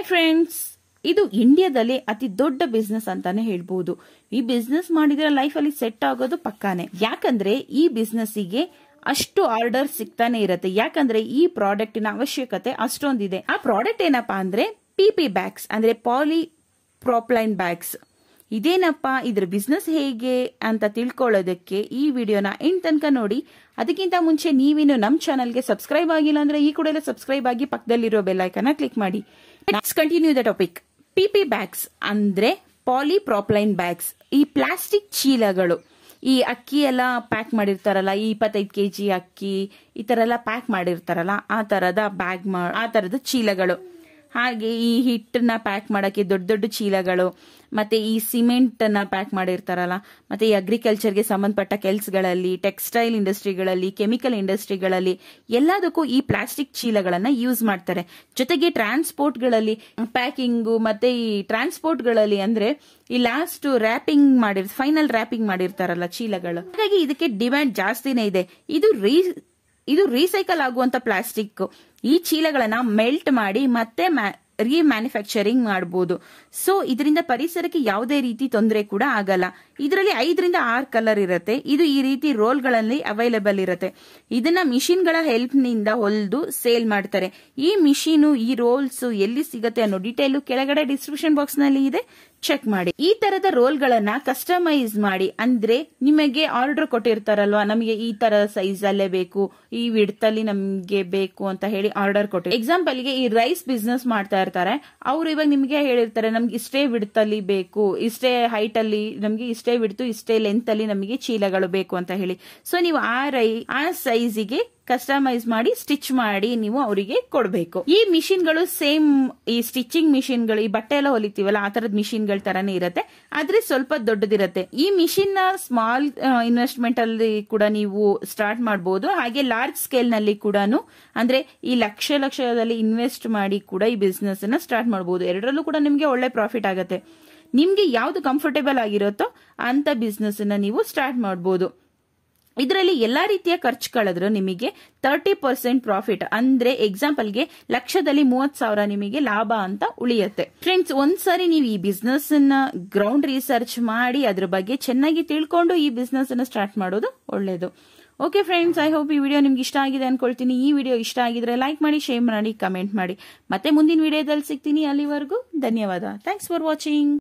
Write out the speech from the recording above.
friends ಇದು ಇಂಡಿಯಾದಲ್ಲಿ ಅತಿ ದೊಡ್ಡ ಬಿಸ್ನೆಸ್ ಅಂತಾನೆ ಹೇಳ್ಬಹುದು ಈ ಬಿಸ್ನೆಸ್ ಮಾಡಿದ್ರೆ ಲೈಫ್ ಅಲ್ಲಿ ಸೆಟ್ ಆಗೋದು ಪಕ್ಕಾನೆ ಯಾಕಂದ್ರೆ ಈ ಬಿಸ್ನೆಸ್ಸಿಗೆ ಅಷ್ಟು ಆರ್ಡರ್ ಸಿಗ್ತಾನೆ ಇರತ್ತೆ ಯಾಕಂದ್ರೆ ಈ ಪ್ರಾಡಕ್ಟಿನ ಅವಶ್ಯಕತೆ ಅಷ್ಟೊಂದಿದೆ ಆ ಪ್ರಾಡಕ್ಟ್ ಏನಪ್ಪಾ ಅಂದ್ರೆ ಪಿ ಪಿ ಬ್ಯಾಗ್ಸ್ ಅಂದ್ರೆ ಪಾಲಿ ಪ್ರಾಪ್ಲೈನ್ ಬ್ಯಾಗ್ಸ್ ಇದೇನಪ್ಪ ಇದ್ರ ಬಿಸ್ನೆಸ್ ಹೇಗೆ ಅಂತ ತಿಳ್ಕೊಳ್ಳೋದಕ್ಕೆ ಈ ವಿಡಿಯೋನ ಎಂಡ್ ತನಕ ನೋಡಿ ಅದಕ್ಕಿಂತ ಮುಂಚೆ ನೀವಿನ್ನು ನಮ್ಮ ಚಾನಲ್ಗೆ ಸಬ್ಸ್ಕ್ರೈಬ್ ಆಗಿಲ್ಲ ಅಂದ್ರೆ ಈ ಕೂಡಲೇ ಸಬ್ಸ್ಕ್ರೈಬ್ ಆಗಿ ಪಕ್ಕದಲ್ಲಿರೋ ಬೆಲ್ಲೈಕನ್ನ ಕ್ಲಿಕ್ ಮಾಡಿ next continue the topic P P bags ಅಂದ್ರೆ ಪಾಲಿಪ್ರಾಪ್ಲೈನ್ ಬ್ಯಾಗ್ಸ್ ಈ ಪ್ಲಾಸ್ಟಿಕ್ ಚೀಲಗಳು ಈ ಅಕ್ಕಿ ಎಲ್ಲ ಪ್ಯಾಕ್ ಮಾಡಿರ್ತಾರಲ್ಲ ಈ ಇಪ್ಪತ್ತೈದು ಕೆ ಜಿ ಅಕ್ಕಿ ಈ ತರ ಎಲ್ಲ ಪ್ಯಾಕ್ ಮಾಡಿರ್ತಾರಲ್ಲ ಆ ತರದ ಬ್ಯಾಗ್ ಆ ತರದ ಚೀಲಗಳು ಹಾಗೆ ಈ ಹಿಟ್ಟನ್ನ ಪ್ಯಾಕ್ ಮಾಡಕ್ಕೆ ದೊಡ್ಡ ದೊಡ್ಡ ಚೀಲಗಳು ಮತ್ತೆ ಈ ಸಿಮೆಂಟ್ ಅನ್ನ ಪ್ಯಾಕ್ ಮಾಡಿರ್ತಾರಲ್ಲ ಮತ್ತೆ ಈ ಅಗ್ರಿಕಲ್ಚರ್ಗೆ ಸಂಬಂಧಪಟ್ಟ ಕೆಲ್ಸಗಳಲ್ಲಿ ಟೆಕ್ಸ್ಟೈಲ್ ಇಂಡಸ್ಟ್ರಿಗಳಲ್ಲಿ ಕೆಮಿಕಲ್ ಇಂಡಸ್ಟ್ರಿಗಳಲ್ಲಿ ಎಲ್ಲದಕ್ಕೂ ಈ ಪ್ಲಾಸ್ಟಿಕ್ ಚೀಲಗಳನ್ನ ಯೂಸ್ ಮಾಡ್ತಾರೆ ಜೊತೆಗೆ ಟ್ರಾನ್ಸ್ಪೋರ್ಟ್ಗಳಲ್ಲಿ ಪ್ಯಾಕಿಂಗು ಮತ್ತೆ ಈ ಟ್ರಾನ್ಸ್ಪೋರ್ಟ್ಗಳಲ್ಲಿ ಅಂದ್ರೆ ಈ ಲಾಸ್ಟ್ ರ್ಯಾಪಿಂಗ್ ಮಾಡಿರ್ ಫೈನಲ್ ರ್ಯಾಪಿಂಗ್ ಮಾಡಿರ್ತಾರಲ್ಲ ಚೀಲಗಳು ಹಾಗಾಗಿ ಇದಕ್ಕೆ ಡಿಮ್ಯಾಂಡ್ ಜಾಸ್ತಿನೇ ಇದೆ ಇದು ರೀ ಇದು ರೀಸೈಕಲ್ ಆಗುವಂತ ಪ್ಲಾಸ್ಟಿಕ್ ಈ ಚೀಲಗಳನ್ನ ಮೆಲ್ಟ್ ಮಾಡಿ ಮತ್ತೆ ರೀಮ್ಯಾನುಫ್ಯಾಕ್ಚರಿಂಗ್ ಮಾಡಬಹುದು ಸೊ ಇದರಿಂದ ಪರಿಸರಕ್ಕೆ ಯಾವುದೇ ರೀತಿ ತೊಂದರೆ ಕೂಡ ಆಗಲ್ಲ ಇದರಲ್ಲಿ ಐದರಿಂದ ಆರು ಕಲರ್ ಇರುತ್ತೆ ಇದು ಈ ರೀತಿ ರೋಲ್ಗಳಲ್ಲಿ ಅವೈಲೇಬಲ್ ಇರುತ್ತೆ ಇದನ್ನ ಮಿಷಿನ್ಗಳ ಹೆಲ್ಪ್ ನಿಂದ ಹೊಲಿದು ಸೇಲ್ ಮಾಡ್ತಾರೆ ಈ ಮಿಷಿನು ಈ ರೋಲ್ಸ್ ಎಲ್ಲಿ ಸಿಗತ್ತೆ ಅನ್ನೋ ಡೀಟೇಲ್ ಕೆಳಗಡೆ ಡಿಸ್ಕ್ರಿಪ್ಷನ್ ಬಾಕ್ಸ್ ನಲ್ಲಿ ಇದೆ ಚೆಕ್ ಮಾಡಿ ಈ ತರದ ರೋಲ್ ಗಳನ್ನ ಕಸ್ಟಮೈಸ್ ಮಾಡಿ ಅಂದ್ರೆ ನಿಮಗೆ ಆರ್ಡರ್ ಕೊಟ್ಟಿರ್ತಾರಲ್ವಾ ನಮಗೆ ಈ ತರ ಸೈಜ್ ಅಲ್ಲೇ ಬೇಕು ಈ ವಿಡ್ತಲ್ಲಿ ನಮ್ಗೆ ಬೇಕು ಅಂತ ಹೇಳಿ ಆರ್ಡರ್ ಕೊಟ್ಟು ಎಕ್ಸಾಂಪಲ್ ಗೆ ಈ ರೈಸ್ ಬಿಸ್ನೆಸ್ ಮಾಡ್ತಾ ಇರ್ತಾರೆ ಅವ್ರು ಇವಾಗ ನಿಮ್ಗೆ ಹೇಳಿರ್ತಾರೆ ನಮ್ಗೆ ಇಷ್ಟೇ ವಿಡ್ತಲ್ಲಿ ಬೇಕು ಇಷ್ಟೇ ಹೈಟ್ ಅಲ್ಲಿ ನಮ್ಗೆ ಇಷ್ಟೇ ವಿಡ್ತು ಇಷ್ಟೇ ಲೆಂತ್ ಅಲ್ಲಿ ನಮಗೆ ಚೀಲಗಳು ಬೇಕು ಅಂತ ಹೇಳಿ ಸೊ ನೀವು ಆ ರೈ ಆ ಸೈಜಿಗೆ ಕಸ್ಟಮೈಸ್ ಮಾಡಿ ಸ್ಟಿಚ್ ಮಾಡಿ ನೀವು ಅವರಿಗೆ ಕೊಡಬೇಕು ಈ ಮಿಷಿನ್ಗಳು ಸೇಮ್ ಈ ಸ್ಟಿಚಿಂಗ್ ಮಿಷಿನ್ಗಳು ಈ ಬಟ್ಟೆ ಎಲ್ಲ ಹೊಲಿತೀವಲ್ಲ ಆ ತರದ ಮಿಷಿನ್ಗಳ ತರಾನೇ ಇರುತ್ತೆ ಆದ್ರೆ ಸ್ವಲ್ಪ ದೊಡ್ಡದಿರುತ್ತೆ ಈ ಮಿಷಿನ್ ನ ಸ್ಮಾಲ್ ಇನ್ವೆಸ್ಟ್ಮೆಂಟ್ ಅಲ್ಲಿ ಕೂಡ ನೀವು ಸ್ಟಾರ್ಟ್ ಮಾಡಬಹುದು ಹಾಗೆ ಲಾರ್ಜ್ ಸ್ಕೇಲ್ ನಲ್ಲಿ ಕೂಡ ಅಂದ್ರೆ ಈ ಲಕ್ಷ ಲಕ್ಷದಲ್ಲಿ ಇನ್ವೆಸ್ಟ್ ಮಾಡಿ ಕೂಡ ಈ ಬಿಸ್ನೆಸ್ ಅನ್ನ ಸ್ಟಾರ್ಟ್ ಮಾಡಬಹುದು ಎರಡರಲ್ಲೂ ಕೂಡ ನಿಮಗೆ ಒಳ್ಳೆ ಪ್ರಾಫಿಟ್ ಆಗುತ್ತೆ ನಿಮ್ಗೆ ಯಾವ್ದು ಕಂಫರ್ಟೇಬಲ್ ಆಗಿರುತ್ತೋ ಅಂತ ಬಿಸ್ನೆಸ್ ಅನ್ನ ನೀವು ಸ್ಟಾರ್ಟ್ ಮಾಡಬಹುದು ಇದರಲ್ಲಿ ಎಲ್ಲಾ ರೀತಿಯ ಖರ್ಚು ಕಳೆದ್ರು ನಿಮಗೆ ತರ್ಟಿ ಪರ್ಸೆಂಟ್ ಪ್ರಾಫಿಟ್ ಅಂದ್ರೆ ಎಕ್ಸಾಂಪಲ್ಗೆ ಲಕ್ಷದಲ್ಲಿ ಮೂವತ್ ಸಾವಿರ ನಿಮಗೆ ಲಾಭ ಅಂತ ಉಳಿಯುತ್ತೆ ಫ್ರೆಂಡ್ಸ್ ಒಂದ್ಸರಿ ನೀವು ಈ ಬಿಸ್ನೆಸ್ ಅನ್ನ ಗ್ರೌಂಡ್ ರಿಸರ್ಚ್ ಮಾಡಿ ಅದ್ರ ಬಗ್ಗೆ ಚೆನ್ನಾಗಿ ತಿಳ್ಕೊಂಡು ಈ ಬಿಸ್ನೆಸ್ ಅನ್ನ ಸ್ಟಾರ್ಟ್ ಮಾಡೋದು ಒಳ್ಳೇದು ಓಕೆ ಫ್ರೆಂಡ್ಸ್ ಐ ಹೋಪ್ ಈ ವಿಡಿಯೋ ನಿಮ್ಗೆ ಇಷ್ಟ ಆಗಿದೆ ಅನ್ಕೊಳ್ತೀನಿ ಈ ವಿಡಿಯೋ ಇಷ್ಟ ಆಗಿದ್ರೆ ಲೈಕ್ ಮಾಡಿ ಶೇರ್ ಮಾಡಿ ಕಮೆಂಟ್ ಮಾಡಿ ಮತ್ತೆ ಮುಂದಿನ ವಿಡಿಯೋದಲ್ಲಿ ಸಿಗ್ತೀನಿ ಅಲ್ಲಿವರೆಗೂ ಧನ್ಯವಾದ ಥ್ಯಾಂಕ್ಸ್ ಫಾರ್ ವಾಚಿಂಗ್